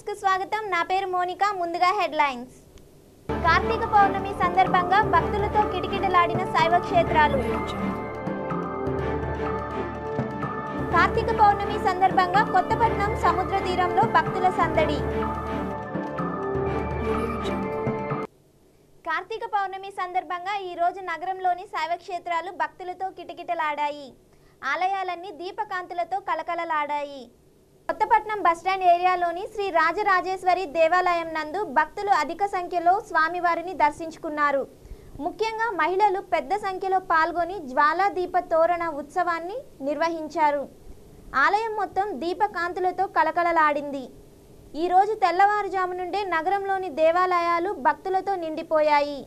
కు స్వాగతం నా పేరు మోనిక ముందుగా హెడ్లైన్స్ కార్తీక పౌర్ణమి సందర్భంగా భక్తులతో కిటకిటలాడిన శైవ క్షేత్రాలు కార్తీక పౌర్ణమి సందర్భంగా కొత్తపట్నం సముద్ర తీరంలో భక్తుల సందడి కార్తీక పౌర్ణమి సందర్భంగా ఈ రోజు నగరంలోని శైవ క్షేత్రాలు భక్తులతో కిటకిటలాడాయి ఆలయాలన్నీ దీపకాంతులతో కలకలలాడాయి కొత్తపట్నం బస్టాండ్ ఏరియాలోని శ్రీ రాజరాజేశ్వరి దేవాలయం నందు భక్తులు అధిక సంఖ్యలో స్వామివారిని దర్శించుకున్నారు ముఖ్యంగా మహిళలు పెద్ద సంఖ్యలో పాల్గొని జ్వాలా దీప తోరణ ఉత్సవాన్ని నిర్వహించారు ఆలయం మొత్తం దీపకాంతులతో కలకలలాడింది ఈ రోజు తెల్లవారుజాము నుండే నగరంలోని దేవాలయాలు భక్తులతో నిండిపోయాయి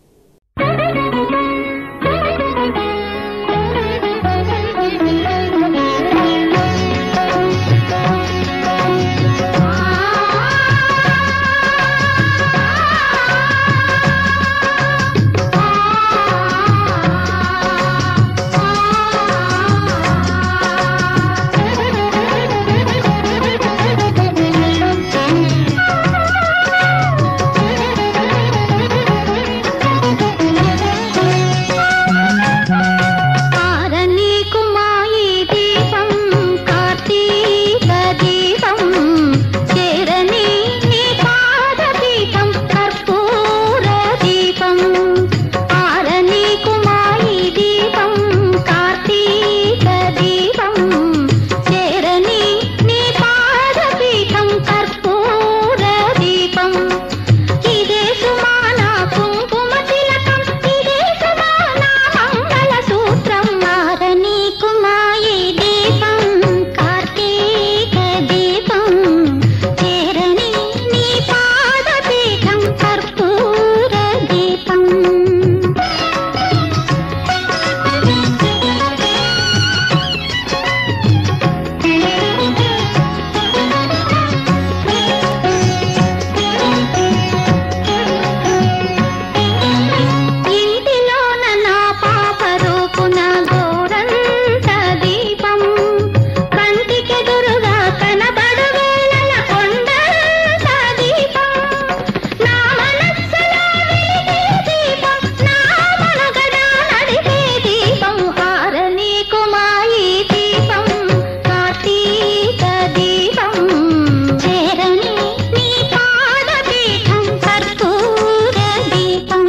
ఆరనీకుమాయి దీపం కార్తీక దీపం చేరని నీ పాదపీఠం కర్పూర దీపం ఆరనీకుమాయి దీపం కార్తీక దీపం చేరని నీ పాదపీఠం కర్పూర దీపం ఇదే సుమాన కుంకుమ తిలకం ఇదే సుమాన మంగళ సూత్రం మారని కుమాయి దీపం కార్తీక దీపం చేరని నీ పాదపీఠం కర్పూర దీపం ఇంటిలోన నా పాప రూపున గోరంత దీపం కంటికెదురుగా కనబడు వేళల కొండంత దీపం నా మనస్సులో వెలిగే దీపం నా మనుగడ నడిపే దీపం ఆరని కుమాయి దీపం కార్తీక దీపం చేరని నీ పాదపీఠం కర్పూర దీపం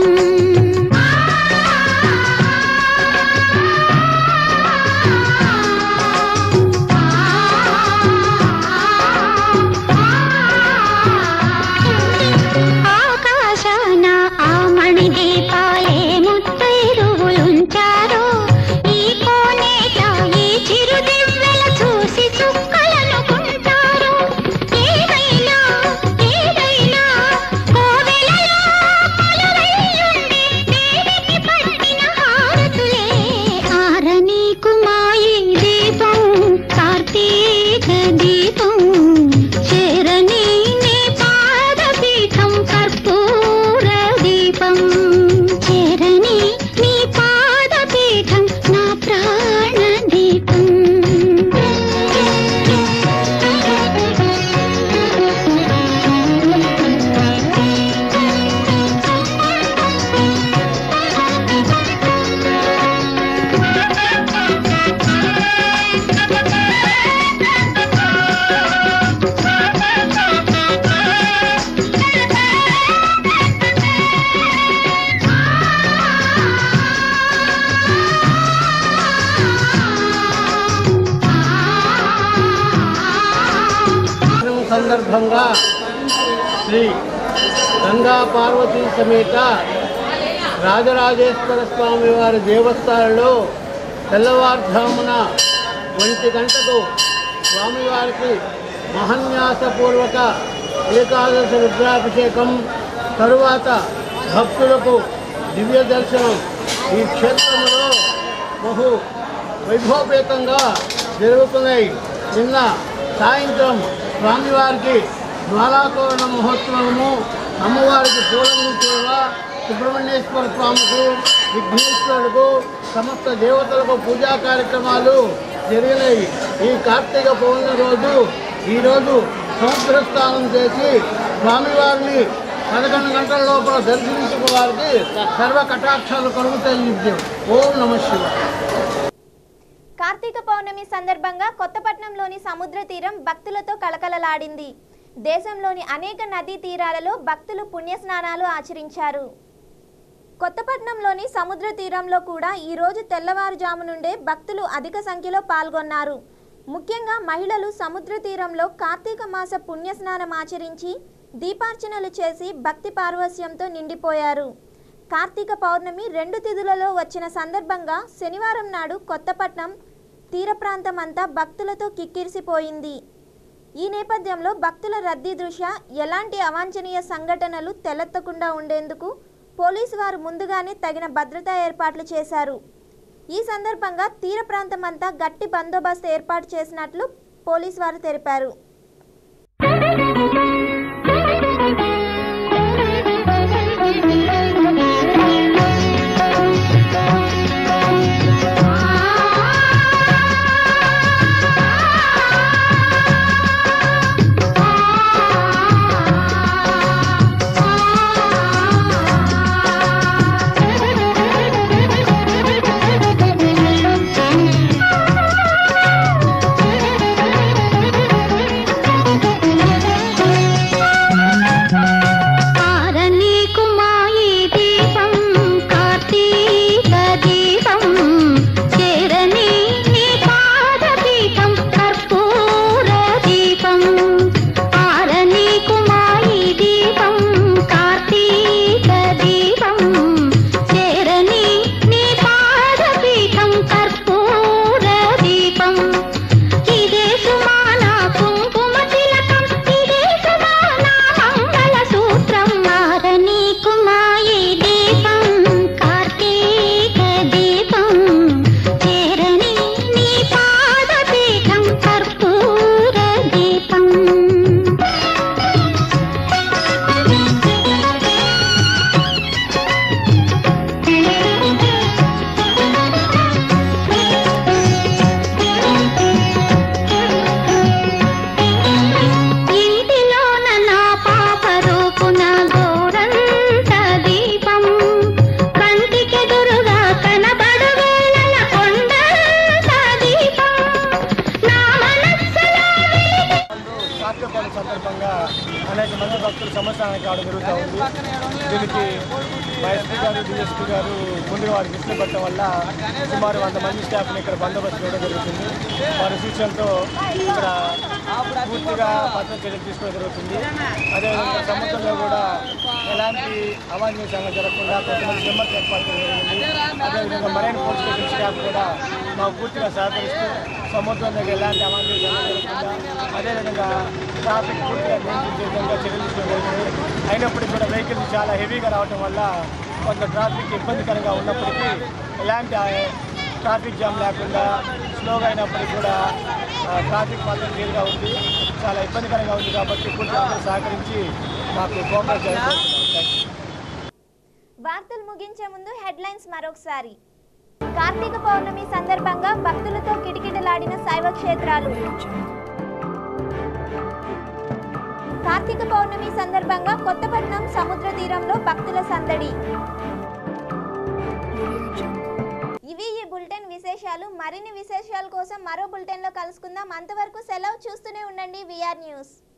ఆకాశాన ఆ మణి దీపాలే ముత్తైరువులుంచారో ఈ కోనేట ఈ చిరు దివ్వెల చూసి చుక్కలనుకుంటారు ఏదైనా ఏదైనా కోవెలలో కొలువైయుండే దేవికి పట్టిన హారతులే ఆరని కుమాయి దీపం కార్తీక దీపం చేరని నీ పాదపీఠం కర్పూర దీపం చేరని నీ పాదపీఠం నా ప్రాణ దీపం కార్యక్రమం సందర్భంగా శ్రీ గంగా పార్వతీ సమేత రాజరాజేశ్వర స్వామి వారి దేవస్థానంలో తెల్లవారుజామున ఒంటి గంటకు స్వామివారికి మహన్యాసపూర్వక ఏకాదశి రుద్రాభిషేకం తరువాత భక్తులకు దివ్య దర్శనం ఈ క్షేత్రంలో బహు వైభవపేతంగా జరుగుతున్నాయి నిన్న సాయంత్రం స్వామివారికి జ్వాలాతోరణ మహోత్సవము అమ్మవారికి పూలము కూడా సుబ్రహ్మణ్యేశ్వర స్వామికి విఘ్నేశ్వరుడుకు సమస్త దేవతలకు పూజా కార్యక్రమాలు జరిగినాయి ఈ కార్తీక పౌర్ణమి రోజు ఈరోజు సముద్ర స్నానం చేసి స్వామివారిని పదకొండు గంటల లోపల దర్శించుకు వారికి సర్వ కటాక్షాలు కలుగుతాయి నిత్యం ఓం నమ శివాయ కార్తీక పౌర్ణమి సందర్భంగా కొత్తపట్నంలోని సముద్ర తీరం భక్తులతో కలకలలాడింది దేశంలోని అనేక నదీ తీరాలలో భక్తులు పుణ్యస్నానాలు ఆచరించారు కొత్తపట్నంలోని సముద్ర తీరంలో కూడా ఈరోజు తెల్లవారుజాము నుండే భక్తులు అధిక సంఖ్యలో పాల్గొన్నారు ముఖ్యంగా మహిళలు సముద్ర తీరంలో కార్తీక మాస పుణ్యస్నానం ఆచరించి దీపార్చనలు చేసి భక్తి పార్వస్యంతో నిండిపోయారు కార్తీక పౌర్ణమి రెండు తిథులలో వచ్చిన సందర్భంగా శనివారం నాడు కొత్తపట్నం తీర ప్రాంతం అంతా భక్తులతో కిక్కిరిసిపోయింది ఈ నేపథ్యంలో భక్తుల రద్దీ దృష్ట్యా ఎలాంటి అవాంఛనీయ సంఘటనలు తలెత్తకుండా ఉండేందుకు పోలీసు వారు ముందుగానే తగిన భద్రతా ఏర్పాట్లు చేశారు ఈ సందర్భంగా తీర ప్రాంతం అంతా గట్టి బందోబస్తు ఏర్పాటు చేసినట్లు పోలీసు వారు తెలిపారు ఆరనీకు మాయి దీపం కార్తీక దీపం చేరని నీ పాద దీపం కర్పూర దీపం ఆరనీకు మాయి దీపం కార్తీక దీపం చేరని నీ పాద దీపం కర్పూర దీపం ఇదే సుమాన కుంకుమ తిలకం ఇదే సుమాన మంగళ సూత్రం మారని కుమాయి దీపం కార్తీక దీపం చేరని నీ పాద పీఠం కర్పూర దీపం ఇంటిలోన నా పాప రూపున గోరంత దీపం కంటికెదురుగా కనబడు వేళల కొండంత దీపం నా మనస్సులో కార్తీక పౌర్ణమి సందర్భంగా అనేక మంది భక్తులు సంవత్సరానికి రావడం జరుగుతూ ఉంది దీనికి మా ఎస్పీ గారు డిఎస్పీ గారు ముందుగా వారికి దృష్టి పెట్టడం వల్ల సుమారు వంద మంది స్టాఫ్ని ఇక్కడ బందోబస్తు చేయడం జరుగుతుంది వారి సూచనలతో ఇక్కడ పూర్తిగా భద్రత చర్యలు తీసుకోవడం జరుగుతుంది అదేవిధంగా సముద్రంలో కూడా ఎలాంటి అవాంఛనీయ సంఘటన జరగకుండా కొంతమంది మెంబర్స్ ఏర్పాటు చేయడం జరిగింది అదేవిధంగా మరైన్ పోలీస్ స్టేషన్ స్టాఫ్ కూడా మాకు పూర్తిగా సహకరిస్తూ సముద్రం దగ్గర ఎలాంటి అవాంఛనీయ సంఘటన జరగకుండా అదేవిధంగా ట్రాఫిక్ పూర్తిగా నియంత్రించే విధంగా చర్యలు తీసుకోవడం జరిగింది అయినప్పటికీ కూడా వెహికల్స్ చాలా హెవీగా రావడం వల్ల కొంత ట్రాఫిక్ ఇబ్బందికరంగా ఉన్నప్పటికీ ఎలాంటి ఆ, ట్రాఫిక్ జామ్ లేకుండా స్లోగా అయినప్పటికీ కూడా ఆ, ట్రాఫిక్ మాత్రం క్లియర్గా ఉంది చాలా ఇబ్బందికరంగా ఉంది కాబట్టి పూర్తిగా అందరూ సహకరించి మాకు కోఆపరేట్ చేయాలి వార్తలు ముగించే ముందు హెడ్లైన్స్ మరొకసారి కార్తీక పౌర్ణమి సందర్భంగా భక్తులతో కిటకిటలాడిన శైవ క్షేత్రాలు కార్తీక పౌర్ణమి సందర్భంగా కొత్తపట్నం సముద్ర తీరంలో భక్తుల సందడి ఇవి ఈ బులెటిన్ విశేషాలు మరిన్ని విశేషాల కోసం మరో బులెటిన్లో కలుసుకుందాం అంతవరకు సెలవు చూస్తూనే ఉండండి విఆర్ న్యూస్